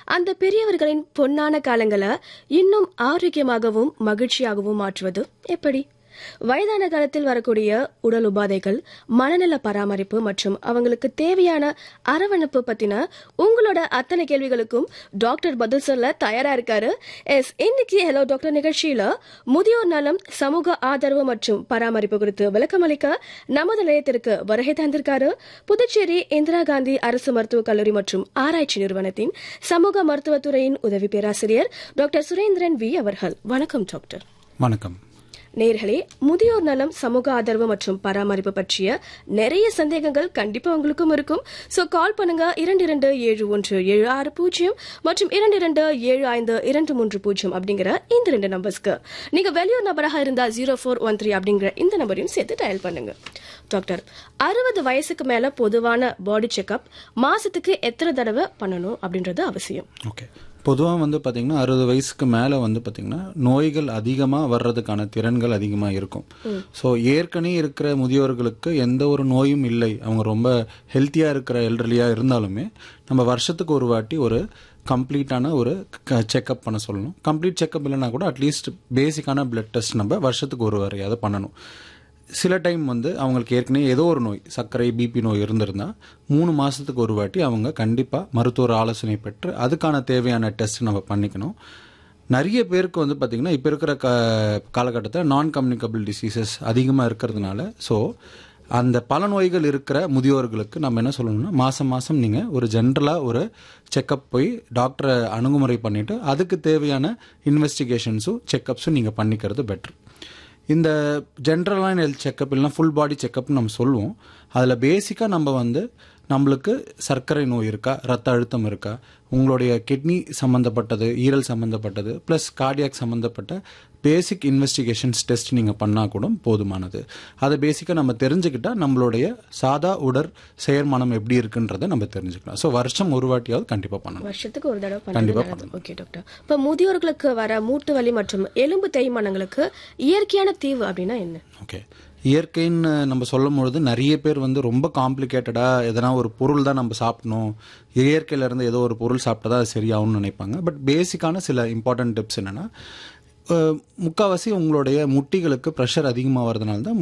அந்த பெரியவர்களின் பொன்னான காலங்களை இன்னும் ஆரோக்கியமாகவும் மகிழ்ச்சியாகவும் மாற்றுவது எப்படி வயதான காலத்தில் வரக்கூடிய உடல் உபாதைகள் மனநல பராமரிப்பு மற்றும் அவங்களுக்கு தேவையான அரவணைப்பு பத்தின உங்களோட அத்தனை கேள்விகளுக்கும் டாக்டர் பதில் சொல்ல தயாரா இருக்காரு எஸ் இன்னைக்கு ஹலோ டாக்டர் நிகழ்ச்சியில முதியோர் நலம் சமூக ஆதரவு மற்றும் பராமரிப்பு குறித்து விளக்கமளிக்க நமது நிலையத்திற்கு வருகை தந்திருக்காரு புதுச்சேரி இந்திரா காந்தி அரசு மருத்துவக் கல்லூரி மற்றும் ஆராய்ச்சி நிறுவனத்தின் சமூக மருத்துவத்துறையின் உதவி பேராசிரியர் டாக்டர் சுரேந்திரன் வி அவர்கள் வணக்கம் டாக்டர் வணக்கம் நேர்களே முதியோர் நலம் சமூக ஆதரவு மற்றும் பராமரிப்பு பற்றிய நிறைய சந்தேகங்கள் கண்டிப்பா உங்களுக்கும் இருக்கும் சோ கால் பண்ணுங்க இரண்டு இரண்டு ஏழு ஒன்று ஏழு ஆறு பூஜ்ஜியம் மற்றும் இரண்டு இரண்டு ஏழு ஐந்து இரண்டு மூன்று பூஜ்ஜியம் அப்படிங்கிற இந்த ரெண்டு நம்பர்ஸ்க்கு நீங்க வெளியூர் நபராக இருந்தா ஜீரோ ஃபோர் ஒன் த்ரீ அப்படிங்கிற இந்த நம்பரையும் சேர்த்து டயல் பண்ணுங்க டாக்டர் அறுபது வயசுக்கு மேல பொதுவான பாடி செக்அப் மாசத்துக்கு எத்தனை தடவை பண்ணணும் அப்படின்றது அவசியம் ஓகே பொதுவாக வந்து பார்த்தீங்கன்னா அறுபது வயசுக்கு மேலே வந்து பார்த்தீங்கன்னா நோய்கள் அதிகமாக வர்றதுக்கான திறன்கள் அதிகமாக இருக்கும் ஸோ ஏற்கனவே இருக்கிற முதியோர்களுக்கு எந்த ஒரு நோயும் இல்லை அவங்க ரொம்ப ஹெல்த்தியாக இருக்கிற எல்டர்லியாக இருந்தாலுமே நம்ம வருஷத்துக்கு ஒரு வாட்டி ஒரு கம்ப்ளீட்டான ஒரு செக்அப் பண்ண சொல்லணும் கம்ப்ளீட் செக்அப் இல்லைனா கூட அட்லீஸ்ட் பேசிக்கான பிளட் டெஸ்ட் நம்ம வருஷத்துக்கு ஒரு வரையாவது பண்ணணும் சில டைம் வந்து அவங்களுக்கு ஏற்கனவே ஏதோ ஒரு நோய் சர்க்கரை பிபி நோய் இருந்திருந்தா மூணு மாதத்துக்கு ஒரு வாட்டி அவங்க கண்டிப்பாக மருத்துவர் ஆலோசனை பெற்று அதுக்கான தேவையான டெஸ்ட் நம்ம பண்ணிக்கணும் நிறைய பேருக்கு வந்து பார்த்திங்கன்னா இப்போ இருக்கிற க காலகட்டத்தில் நான் கம்யூனிகபிள் டிசீசஸ் அதிகமாக இருக்கிறதுனால ஸோ அந்த பல நோய்கள் இருக்கிற முதியோர்களுக்கு நம்ம என்ன சொல்லணும்னா மாதம் மாதம் நீங்கள் ஒரு ஜென்ரலாக ஒரு செக்கப் போய் டாக்டரை அணுகுமுறை பண்ணிவிட்டு அதுக்கு தேவையான இன்வெஸ்டிகேஷன்ஸும் செக்கப்ஸும் நீங்கள் பண்ணிக்கிறது பெட்ரு இந்த ஜென்ரலான ஹெல்த் செக்கப் இல்லைனா ஃபுல் பாடி செக்கப்னு நம்ம சொல்லுவோம் அதில் பேசிக்காக நம்ம வந்து நம்மளுக்கு சர்க்கரை நோய் இருக்கா ரத்த அழுத்தம் இருக்கா உங்களுடைய கிட்னி சம்மந்தப்பட்டது ஈரல் சம்மந்தப்பட்டது ப்ளஸ் கார்டியாக் சம்மந்தப்பட்ட பேசிக் இன்வெஸ்டிகேஷன்ஸ் டெஸ்ட் நீங்கள் பண்ணால் கூட போதுமானது அதை பேசிக்காக நம்ம தெரிஞ்சுக்கிட்டால் நம்மளுடைய சாதா உடற் செயற்மானம் எப்படி இருக்குன்றதை நம்ம தெரிஞ்சுக்கலாம் ஸோ வருஷம் ஒரு வாட்டியாவது கண்டிப்பாக பண்ணணும் வருஷத்துக்கு ஒரு தடவை பண்ணுறது ஓகே டாக்டர் இப்ப முதியோர்களுக்கு வர மூட்டு வலி மற்றும் எலும்பு தேய்மானங்களுக்கு இயற்கையான தீவு அப்படின்னா என்ன ஓகே இயற்கைன்னு நம்ம சொல்லும் பொழுது நிறைய பேர் வந்து ரொம்ப காம்ப்ளிகேட்டடாக எதனா ஒரு பொருள் தான் நம்ம சாப்பிடணும் இயற்கையிலேருந்து ஏதோ ஒரு பொருள் சாப்பிட்டா அது சரியாகும்னு நினைப்பாங்க பட் பேசிக்கான சில இம்பார்ட்டன்ட் டிப்ஸ் என்னென்னா முக்கால்வாசி உங்களுடைய முட்டிகளுக்கு ப்ரெஷர் அதிகமாக வரதுனால தான்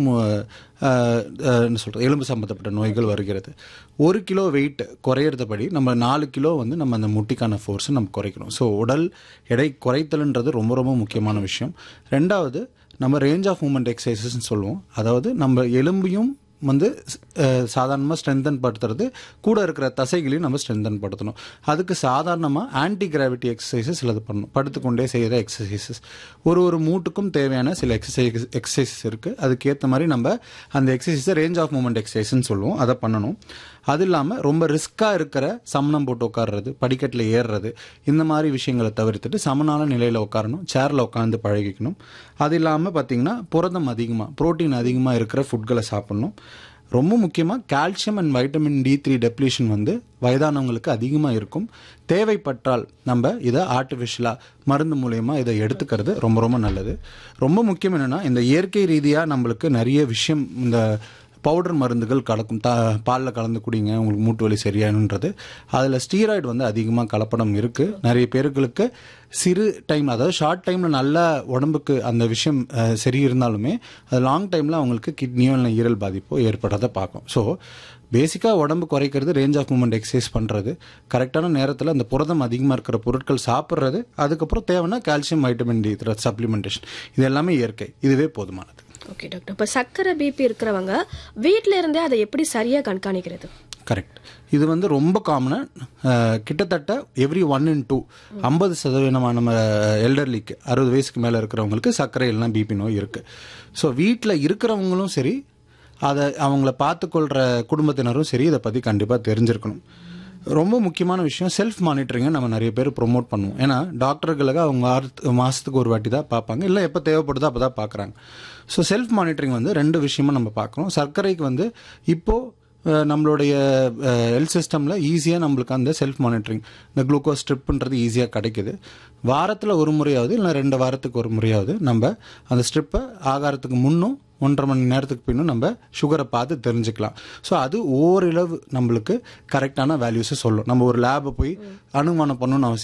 என்ன சொல்கிறது எலும்பு சம்மந்தப்பட்ட நோய்கள் வருகிறது ஒரு கிலோ வெயிட் குறையிறதுபடி நம்ம நாலு கிலோ வந்து நம்ம அந்த முட்டிக்கான ஃபோர்ஸை நம்ம குறைக்கணும் ஸோ உடல் எடை குறைத்தல்ன்றது ரொம்ப ரொம்ப முக்கியமான விஷயம் ரெண்டாவது நம்ம ரேஞ்ச் ஆஃப் மூமெண்ட் எக்ஸசைசஸ்ன்னு சொல்லுவோம் அதாவது நம்ம எலும்பையும் வந்து சாதாரணமாக ஸ்ட்ரென்தன் படுத்துறது கூட இருக்கிற தசைகளையும் நம்ம ஸ்ட்ரென்தன் படுத்தணும் அதுக்கு சாதாரணமாக ஆன்டி கிராவிட்டி எக்ஸசைசஸ் சிலது பண்ணணும் படுத்துக்கொண்டே செய்கிற எக்ஸசைசஸ் ஒரு ஒரு மூட்டுக்கும் தேவையான சில எக்ஸசைஸ் எக்ஸசைசஸ் இருக்குது அதுக்கேற்ற மாதிரி நம்ம அந்த எக்ஸசைஸை ரேஞ்ச் ஆஃப் மூமெண்ட் எக்ஸசைஸ்ன்னு சொல்லுவோம் அதை பண்ணணும் அது இல்லாமல் ரொம்ப ரிஸ்க்காக இருக்கிற சமணம் போட்டு உட்காடுறது படிக்கட்டில் ஏறுறது இந்த மாதிரி விஷயங்களை தவிர்த்துட்டு சமனான நிலையில் உட்காரணும் சேரில் உட்காந்து பழகிக்கணும் அது இல்லாமல் பார்த்தீங்கன்னா புரதம் அதிகமாக ப்ரோட்டீன் அதிகமாக இருக்கிற ஃபுட்களை சாப்பிட்ணும் ரொம்ப முக்கியமாக calcium and vitamin D three depletion வந்து வயதானவங்களுக்கு அதிகமாக இருக்கும் தேவைப்பட்டால் நம்ம இதை ஆர்டிஃபிஷியலாக மருந்து மூலயமா இதை எடுத்துக்கிறது ரொம்ப ரொம்ப நல்லது ரொம்ப முக்கியம் என்னென்னா இந்த இயற்கை ரீதியாக நம்மளுக்கு நிறைய விஷயம் இந்த பவுடர் மருந்துகள் கலக்கும் த பாலில் கலந்து குடிங்க உங்களுக்கு மூட்டு வலி சரியானுன்றது அதில் ஸ்டீராய்டு வந்து அதிகமாக கலப்படம் இருக்குது நிறைய பேர்களுக்கு சிறு டைம் அதாவது ஷார்ட் டைமில் நல்ல உடம்புக்கு அந்த விஷயம் சரி இருந்தாலுமே அது லாங் டைமில் அவங்களுக்கு கிட்னியோ இல்லை ஈரல் பாதிப்போ ஏற்படுறதை பார்க்கும் ஸோ பேசிக்காக உடம்பு குறைக்கிறது ரேஞ்ச் ஆஃப் மூமெண்ட் எக்ஸசைஸ் பண்ணுறது கரெக்டான நேரத்தில் அந்த புரதம் அதிகமாக இருக்கிற பொருட்கள் சாப்பிட்றது அதுக்கப்புறம் தேவைன்னா கால்சியம் வைட்டமின் டி சப்ளிமெண்டேஷன் இது எல்லாமே இயற்கை இதுவே போதுமானது ஓகே டாக்டர் இப்போ சர்க்கரை பிபி இருக்கிறவங்க வீட்டில இருந்தே அதை எப்படி சரியா கண்காணிக்கிறது கரெக்ட் இது வந்து ரொம்ப காமனாக கிட்டத்தட்ட எவ்ரி ஒன் இன் டூ ஐம்பது சதவீதமான நம்ம எல்டர்லிக்கு அறுபது வயசுக்கு மேலே இருக்கிறவங்களுக்கு சர்க்கரை இல்லைனா பிபி நோய் இருக்குது ஸோ வீட்டில் இருக்கிறவங்களும் சரி அதை அவங்கள பார்த்துக்கொள்கிற குடும்பத்தினரும் சரி இதை பற்றி கண்டிப்பாக தெரிஞ்சிருக்கணும் ரொம்ப முக்கியமான விஷயம் செல்ஃப் மானிட்டரிங்கை நம்ம நிறைய பேர் ப்ரொமோட் பண்ணுவோம் ஏன்னா டாக்டர்களுக்கு அவங்க ஆறு மாதத்துக்கு ஒரு வாட்டி தான் பார்ப்பாங்க இல்லை எப்போ தேவைப்படுதோ அப்போ தான் பார்க்குறாங்க ஸோ செல்ஃப் மானிட்டரிங் வந்து ரெண்டு விஷயமா நம்ம பார்க்குறோம் சர்க்கரைக்கு வந்து இப்போது நம்மளுடைய ஹெல்த் சிஸ்டமில் ஈஸியாக நம்மளுக்கு அந்த செல்ஃப் மானிட்டரிங் இந்த குளுக்கோஸ் ஸ்ட்ரிப்புன்றது ஈஸியாக கிடைக்குது வாரத்தில் ஒரு முறையாவது இல்லை ரெண்டு வாரத்துக்கு ஒரு முறையாவது நம்ம அந்த ஸ்ட்ரிப்பை ஆகாரத்துக்கு முன்னும் ஒன்றரை மணி நேரத்துக்கு பின்னும் நம்ம சுகரை பார்த்து தெரிஞ்சுக்கலாம் ஸோ அது ஓரிளவு நம்மளுக்கு கரெக்டான வேல்யூஸை சொல்லும் நம்ம ஒரு லேபை போய் அனுமானம் பண்ணணும்னு அவசியம்